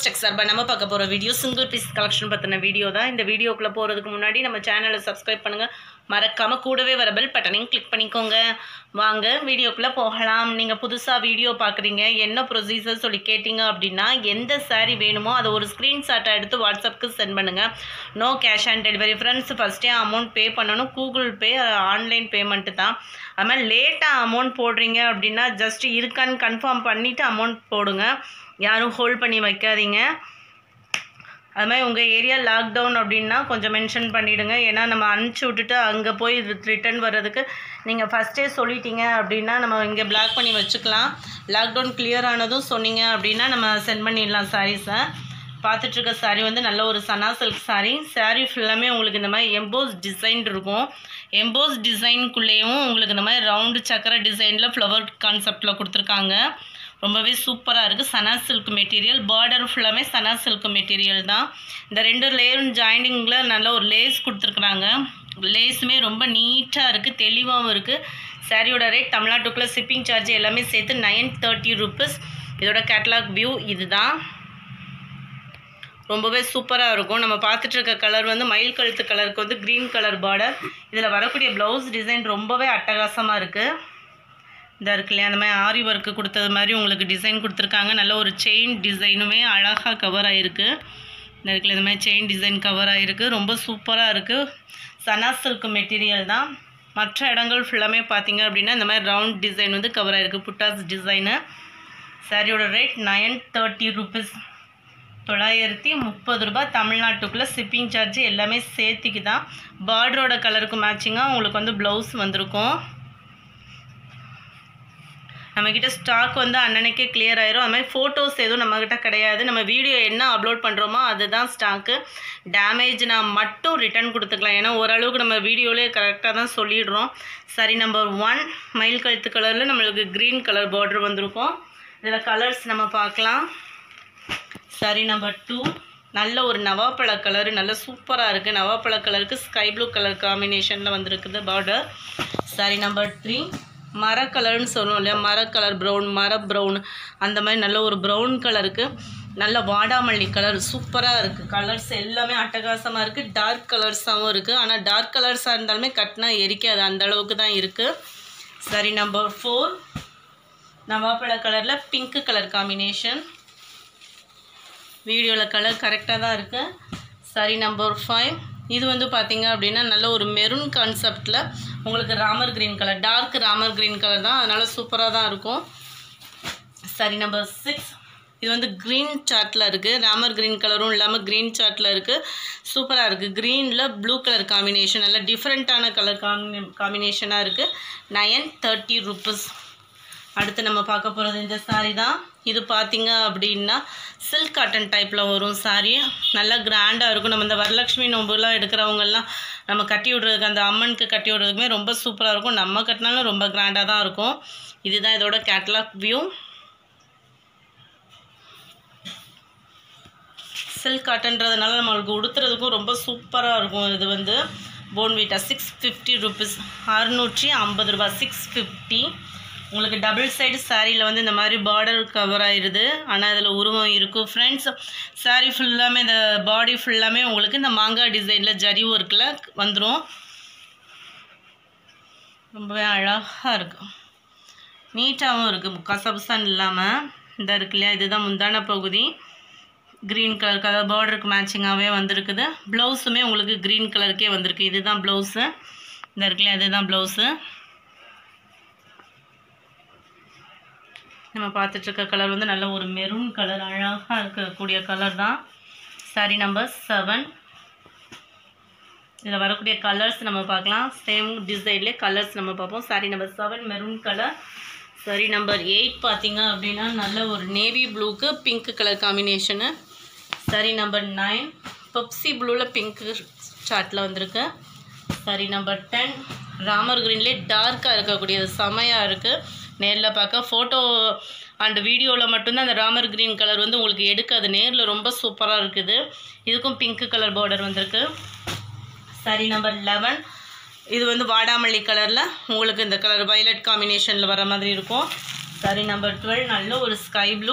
tech சார்பாக நம்ம பார்க்க போகிற வீடியோ சிங்கிள் பீஸ் கலெக்ஷன் பற்றின வீடியோ தான் இந்த வீடியோக்குள்ளே போகிறதுக்கு முன்னாடி நம்ம சேனலை சப்ஸ்கிரைப் பண்ணுங்கள் மறக்காமல் கூடவே வர பெல் பட்டனையும் கிளிக் பண்ணிக்கோங்க வாங்க வீடியோக்குள்ளே போகலாம் நீங்கள் புதுசாக வீடியோ பார்க்குறீங்க என்ன ப்ரொசீஜர் சொல்லி கேட்டிங்க அப்படின்னா எந்த saree வேணுமோ அதை ஒரு ஸ்க்ரீன்ஷாட்டை எடுத்து வாட்ஸ்அப்புக்கு சென்ட் பண்ணுங்கள் no cash on delivery friends ஃபஸ்ட்டே அமௌண்ட் பே பண்ணணும் கூகுள் பே ஆன்லைன் பேமெண்ட்டு தான் அது மாதிரி லேட்டாக அமௌண்ட் போடுறீங்க அப்படின்னா ஜஸ்ட் இருக்கான்னு கன்ஃபார்ம் பண்ணிவிட்டு அமௌண்ட் போடுங்க யாரும் ஹோல்ட் பண்ணி வைக்காதீங்க அது மாதிரி உங்கள் ஏரியா லாக்டவுன் அப்படின்னா கொஞ்சம் மென்ஷன் பண்ணிவிடுங்க ஏன்னா நம்ம அனுப்பிச்சி விட்டுட்டு அங்கே போய் ரிட்டர்ன் வர்றதுக்கு நீங்கள் ஃபஸ்ட்டே சொல்லிட்டீங்க அப்படின்னா நம்ம இங்கே பிளாக் பண்ணி வச்சுக்கலாம் லாக்டவுன் கிளியர் ஆனதும் சொன்னீங்க அப்படின்னா நம்ம சென்ட் பண்ணிடலாம் சாரீஸை பார்த்துட்ருக்க saree வந்து நல்ல ஒரு சனா சில்க் saree saree ஃபுல்லாமே உங்களுக்கு இந்த மாதிரி எம்போஸ் டிசைன் இருக்கும் எம்போஸ் டிசைனுக்குள்ளேயும் உங்களுக்கு இந்த மாதிரி ரவுண்டு சக்கர டிசைனில் ஃப்ளவர் கான்செப்டில் கொடுத்துருக்காங்க ரொம்பவே சூப்பராக இருக்குது சனா சில்க் மெட்டீரியல் பார்டர் ஃபுல்லாமே சனா சில்க் மெட்டீரியல் தான் இந்த ரெண்டு லேயரும் ஜாயினிங்கில் நல்ல ஒரு லேஸ் கொடுத்துருக்குறாங்க லேஸுமே ரொம்ப நீட்டாக இருக்குது தெளிவாகவும் இருக்குது சாரியோட ரேட் தமிழ்நாட்டுக்குள்ளே ஷிப்பிங் சார்ஜ் எல்லாமே சேர்த்து நைன் தேர்ட்டி ருபீஸ் இதோட கேட்லாக் வியூ இதுதான் ரொம்பவே சூப்பராக இருக்கும் நம்ம பார்த்துட்டு இருக்க கலர் வந்து மயில் கழுத்து கலருக்கு வந்து க்ரீன் கலர் பார்டர் இதில் வரக்கூடிய ப்ளவுஸ் டிசைன் ரொம்பவே அட்டகாசமாக இருக்குது இந்த இருக்கு இல்லையா அந்த மாதிரி ஆரி ஒர்க்கு கொடுத்தது மாதிரி உங்களுக்கு டிசைன் கொடுத்துருக்காங்க நல்ல ஒரு செயின் டிசைனுமே அழகாக கவர் ஆகிருக்கு இந்த இருக்குல்ல இந்த மாதிரி செயின் டிசைன் கவர் ஆகிருக்கு ரொம்ப சூப்பராக இருக்குது சனா சில்க் மெட்டீரியல் தான் மற்ற இடங்கள் ஃபுல்லாமே பார்த்தீங்க அப்படின்னா இந்த மாதிரி ரவுண்ட் டிசைன் வந்து கவர் ஆகிருக்கு புட்டாஸ் டிசைனு சாரியோட ரேட் நயன் தேர்ட்டி ருபீஸ் தொள்ளாயிரத்தி முப்பது ரூபாய் தமிழ்நாட்டுக்குள்ளே ஷிப்பிங் சார்ஜ் எல்லாமே சேர்த்திக்கு தான் பார்டரோட கலருக்கு மேட்சிங்காக உங்களுக்கு வந்து ப்ளவுஸ் வந்திருக்கும் நம்மக்கிட்ட ஸ்டாக் வந்து அன்னன்னைக்கே கிளியர் ஆயிரும் அது மாதிரி ஃபோட்டோஸ் எதுவும் நம்மக்கிட்ட கிடையாது நம்ம வீடியோ என்ன அப்லோட் பண்ணுறோமோ அதுதான் ஸ்டாக்கு டேமேஜ்னா மட்டும் ரிட்டர்ன் கொடுத்துக்கலாம் ஏன்னா ஓரளவுக்கு நம்ம வீடியோலேயே கரெக்டாக தான் சொல்லிடுறோம் சரி நம்பர் ஒன் மயில் கழுத்து கலரில் நம்மளுக்கு க்ரீன் கலர் பார்டர் வந்திருக்கும் இதில் கலர்ஸ் நம்ம பார்க்கலாம் சரி நம்பர் டூ நல்ல ஒரு நவாப்பழ கலர் நல்ல சூப்பராக இருக்குது நவாப்பழ கலருக்கு ஸ்கை ப்ளூ கலர் காம்பினேஷனில் வந்திருக்குது பார்டர் சரி நம்பர் த்ரீ மர கலர்னு சொல்லுவோம் இல்லையா மர கலர் ப்ரௌன் மர ப்ரௌன் அந்த மாதிரி நல்ல ஒரு ப்ரௌன் கலருக்கு நல்ல வாடாமல்லி கலர் சூப்பராக இருக்குது கலர்ஸ் எல்லாமே அட்டகாசமாக இருக்குது டார்க் கலர்ஸாகவும் இருக்குது ஆனால் டார்க் கலர்ஸாக இருந்தாலுமே கட்டினா எரிக்காது அந்த அளவுக்கு தான் இருக்குது சரி நம்பர் ஃபோர் நவாப்பழ கலரில் பிங்க் கலர் காம்பினேஷன் வீடியோவில் கலர் கரெக்டாக தான் இருக்குது சரி நம்பர் ஃபைவ் இது வந்து பார்த்தீங்க அப்படின்னா நல்ல ஒரு மெரூன் கான்செப்டில் உங்களுக்கு Ramar green colour dark Ramar green colour தான் அதனால் சூப்பராக தான் இருக்கும் சரி நம்பர் சிக்ஸ் இது வந்து க்ரீன் சார்ட்டில் இருக்குது ராமர் க்ரீன் கலரும் இல்லாமல் க்ரீன் சார்ட்டில் இருக்குது சூப்பராக இருக்குது க்ரீனில் ப்ளூ கலர் காம்பினேஷன் நல்ல டிஃப்ரெண்ட்டான கலர் காம்பி காம்பினேஷனாக இருக்குது நயன் தேர்ட்டி ருபீஸ் அடுத்து நம்ம பார்க்க போகிறது இந்த சாரீ தான் இது பார்த்தீங்க அப்படின்னா சில்க் காட்டன் டைப்பில் வரும் சாரீ நல்லா கிராண்டாக இருக்கும் நம்ம இந்த வரலட்சுமி நோம்புலாம் எடுக்கிறவங்கெல்லாம் நம்ம கட்டி விடுறதுக்கு அந்த அம்மனுக்கு கட்டி விடுறதுக்குமே ரொம்ப சூப்பராக இருக்கும் நம்ம கட்டினாலும் ரொம்ப கிராண்டாக தான் இருக்கும் இதுதான் இதோட கேட்லாக் வியூ சில்க் காட்டன்றதுனால நம்மளுக்கு உடுத்துறதுக்கும் ரொம்ப சூப்பராக இருக்கும் இது வந்து போன்வீட்டா சிக்ஸ் ஃபிஃப்டி ருபீஸ் அறுநூற்றி ஐம்பது ரூபாய் சிக்ஸ் ஃபிஃப்டி உங்களுக்கு டபுள் சைடு சாரியில் வந்து இந்த மாதிரி பார்டர் கவர் ஆயிடுது ஆனால் இதில் உருவம் இருக்கும் ஃப்ரெண்ட்ஸ் சாரீ ஃபுல்லாமே இந்த பாடி ஃபுல்லாமே உங்களுக்கு இந்த மாங்காய் டிசைனில் ஜரி ஒர்க்கில் வந்துடும் ரொம்பவே அழகாக இருக்கும் நீட்டாகவும் இருக்குது கசபுசான் இல்லாமல் இந்த இருக்கு இல்லையா இதுதான் முந்தான பகுதி க்ரீன் கலர் கலர் பார்டருக்கு மேட்சிங்காகவே வந்திருக்குது ப்ளவுஸுமே உங்களுக்கு க்ரீன் கலருக்கே வந்திருக்கு இதுதான் ப்ளவுஸு இந்த இருக்கு இல்லையா இதுதான் ப்ளவுஸு நம்ம பார்த்துட்ருக்க கலர் வந்து நல்ல ஒரு மெரூன் கலர் அழகாக இருக்கக்கூடிய கலர் தான் சாரி நம்பர் செவன் இதில் வரக்கூடிய கலர்ஸ் நம்ம பார்க்கலாம் சேம் டிசைன்லேயே கலர்ஸ் நம்ம பார்ப்போம் sari number seven maroon colour சரி நம்பர் எயிட் பார்த்தீங்க அப்படின்னா நல்ல ஒரு நேவி ப்ளூக்கு பிங்க் கலர் காம்பினேஷனு சரி நம்பர் நைன் பெப்சி ப்ளூவில் பிங்க்கு சார்ட்டில் வந்திருக்கு சரி நம்பர் டென் ராமர் க்ரீன்லேயே டார்க்காக இருக்கக்கூடியது செமையாக இருக்குது நேரில் பார்க்க ஃபோட்டோ அண்ட் வீடியோவில் மட்டும்தான் அந்த ராமர் க்ரீன் கலர் வந்து உங்களுக்கு எடுக்காது நேரில் ரொம்ப சூப்பராக இருக்குது இதுக்கும் பிங்க் கலர் பார்டர் வந்திருக்கு சரி நம்பர் லெவன் இது வந்து வாடாமல்லி கலரில் உங்களுக்கு இந்த கலர் வயலட் காம்பினேஷனில் வர மாதிரி இருக்கும் சரி நம்பர் டுவெல் நல்ல ஒரு ஸ்கை ப்ளூ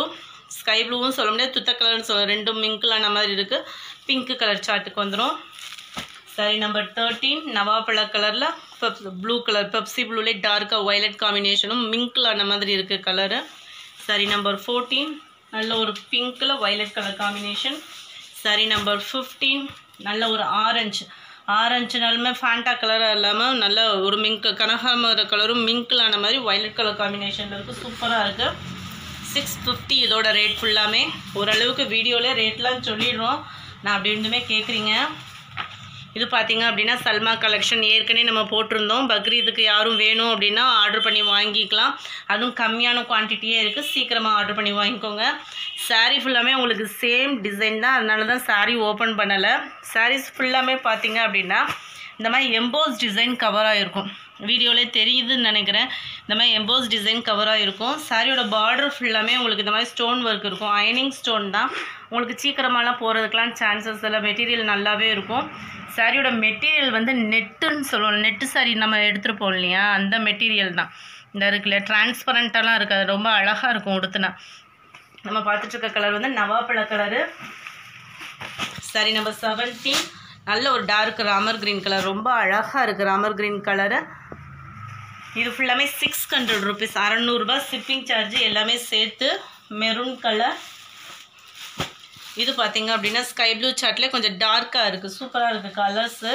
ஸ்கை ப்ளூவும் சொல்ல முடியாது துத்த கலர்னு சொல்ல ரெண்டும் மிங்க்லான மாதிரி இருக்குது பிங்க் கலர் சார்ட்டுக்கு வந்துடும் சாரி நம்பர் தேர்ட்டீன் நவாப்பழ கலரில் பெப் ப்ளூ கலர் பெப்சி ப்ளூலே டார்க்காக வயலட் காம்பினேஷனும் மிங்க்லான மாதிரி இருக்குது கலரு சாரி நம்பர் ஃபோர்டீன் நல்ல ஒரு பிங்க்கில் violet colour combination sari number fifteen நல்ல ஒரு ஆரஞ்சு ஆரஞ்சுனாலுமே ஃபேண்டா கலராக இல்லாமல் நல்ல ஒரு மிங்க் கனகாமர கலரும் மிங்க்லான மாதிரி வயலட் கலர் காம்பினேஷனில் இருக்குது சூப்பராக இருக்குது சிக்ஸ் ஃபிஃப்டி இதோட ரேட் ஃபுல்லாமே ஓரளவுக்கு வீடியோவில் ரேட்லாம் சொல்லிடுறோம் நான் அப்படி இருந்துமே கேட்குறீங்க இது பார்த்தீங்க அப்படின்னா சல்மா கலெக்ஷன் ஏற்கனவே நம்ம போட்டிருந்தோம் பக்ரீதுக்கு யாரும் வேணும் அப்படின்னா ஆர்டர் பண்ணி வாங்கிக்கலாம் அதுவும் கம்மியான குவான்டிட்டியே இருக்குது சீக்கிரமாக ஆர்டர் பண்ணி வாங்கிக்கோங்க saree ஃபுல்லாமே உங்களுக்கு சேம் டிசைன் தான் அதனால தான் saree ஓப்பன் பண்ணலை sarees ஃபுல்லாமே பார்த்தீங்க அப்படின்னா இந்த மாதிரி எம்போஸ் டிசைன் கவராக இருக்கும் வீடியோவிலே தெரியுதுன்னு நினைக்கிறேன் இந்த மாதிரி எம்போஸ் டிசைன் கவராக இருக்கும் சாரியோட பார்டர் ஃபுல்லாமே உங்களுக்கு இந்த மாதிரி ஸ்டோன் ஒர்க் இருக்கும் அயனிங் ஸ்டோன் தான் உங்களுக்கு சீக்கிரமாலாம் போகிறதுக்கெலாம் சான்சஸ் இல்லை மெட்டீரியல் நல்லாவே இருக்கும் சாரியோட மெட்டீரியல் வந்து நெட்டுன்னு சொல்லுவோம் நெட்டு சாரி நம்ம எடுத்துருப்போம் இல்லையா அந்த மெட்டீரியல் தான் இந்த இருக்குல்ல டிரான்ஸ்பரண்ட்டாலாம் இருக்காது ரொம்ப அழகாக இருக்கும் உடுத்துனா நம்ம பார்த்துட்டு இருக்க கலர் வந்து நவாப்பழ கலரு சாரி நம்பர் செவன்டீன் நல்ல ஒரு டார்க் ராமர் கிரீன் கலர் ரொம்ப அழகாக இருக்குது ராமர் கிரீன் கலரு இது ஃபுல்லாமே சிக்ஸ் ஹண்ட்ரட் ருபீஸ் அறநூறுபா ஷிப்பிங் சார்ஜ் எல்லாமே சேர்த்து மெரூன் கலர் இது பார்த்தீங்க அப்படின்னா ஸ்கை ப்ளூ சார்ட்லேயே கொஞ்சம் டார்க்காக இருக்குது சூப்பராக இருக்குது கலர்ஸு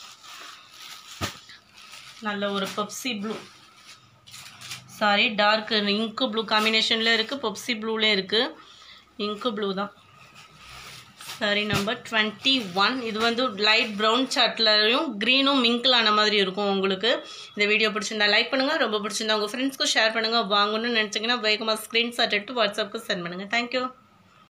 நல்ல ஒரு பெப்சி ப்ளூ சாரி டார்க் இங்கு ப்ளூ காம்பினேஷனில் இருக்குது பெப்சி ப்ளூலே இருக்குது இங்கு ப்ளூ தான் சாரி நம்பர் டுவெண்ட்டி ஒன் இது வந்து லைட் ப்ரௌன் சார்ட்லையும் க்ரீனும் மிங்கிளான மாதிரி இருக்கும் உங்களுக்கு இந்த வீடியோ பிடிச்சிருந்தா லைக் பண்ணுங்கள் ரொம்ப பிடிச்சிருந்தா உங்கள் ஃப்ரெண்ட்ஸ்க்கும் ஷேர் பண்ணுங்கள் வாங்கணும்னு நினச்சிங்கன்னா வேகமாக ஸ்க்ரீன்ஷாட் எடுத்து வாட்ஸ்அப்புக்கு சென்ட் பண்ணுங்கள் தேங்க்யூ